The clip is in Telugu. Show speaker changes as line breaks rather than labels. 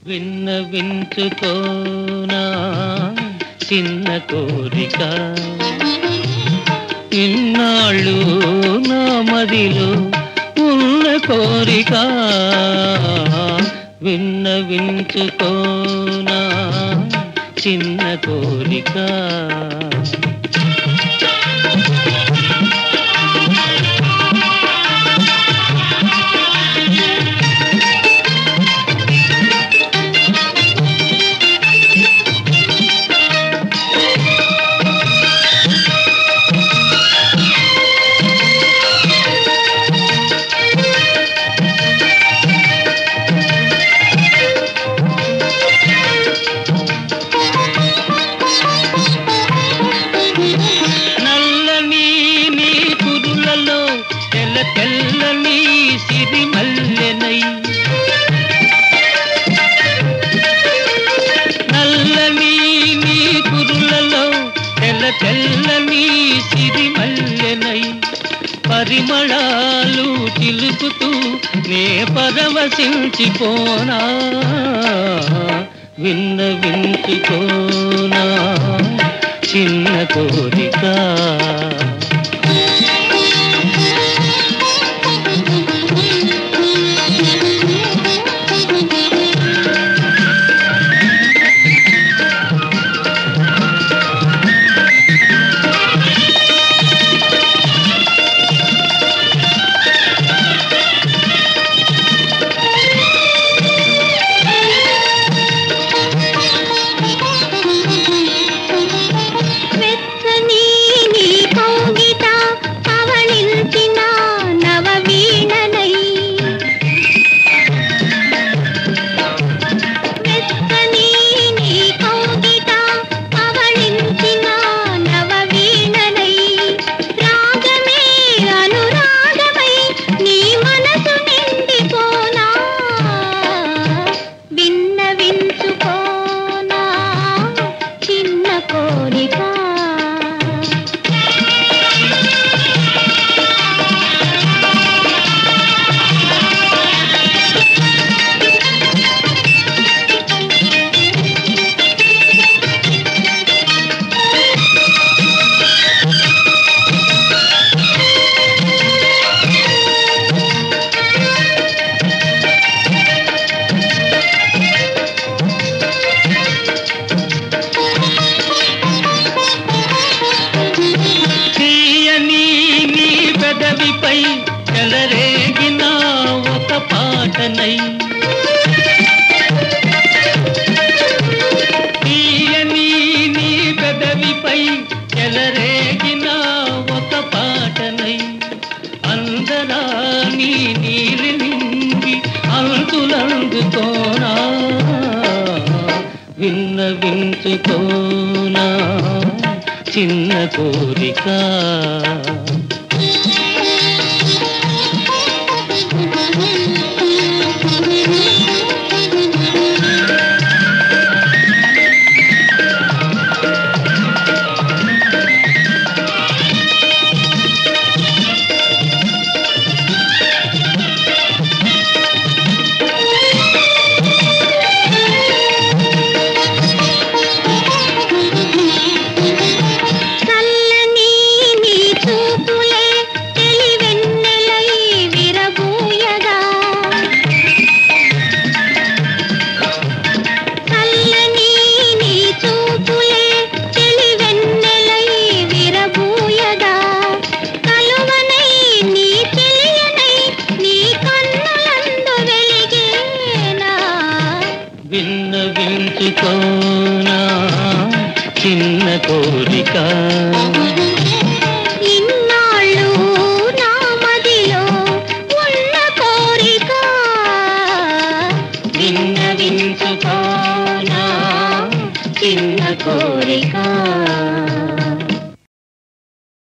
విన్నవించుకోనా చిన్న కోరిక ఇన్నాళ్ళు నా మదిలో ఉన్న కోరిక విన్నవించుకోనా చిన్న కోరిక నల్లని నీ కురులలో తెల్ల తెల్లని సిరిమల్లెనై నల్లని నీ కురులలో తెల్ల తెల్లని సిరిమల్లెనై పరిమళాలు చిలుకుతూ నే పరవశించిపోనా విన్న వించుకోనా చిన్న కోరిక
వెచ్చని నీ కౌగిట పవళించిన నవవీణనై వెచ్చని నీ కౌగిట పవళించిన నవవీణనై రాగమే అనురాగమై నీ మనసు నిండిపోనా విన్నవించుకోనా చిన్న కోరిక
తీయని నీ పెదవిపై చెలరేగిన ఒక పాటనై తీయని నీ పెదవిపై చెలరేగిన ఒక పాటనై అందరాని నీలి నింగి అంతులందుకోనా విన్న వించుకోనా చిన్న కోరిక
చల్లని నీ చూపులే తెలివెన్నెలై విరబూయగా చల్లని నీ చూపులే తెలివెన్నెలై విరబూయగా కలువనై నీ తెలియనై నీ కన్నులందు వెలిగేనా
విన్న వించుకోనా చిన్న కోరిక
ఇన్నాళ్ళు నా మదిలో ఉన్న కోరిక
విన్న వించుకోనా చిన్న కోరిక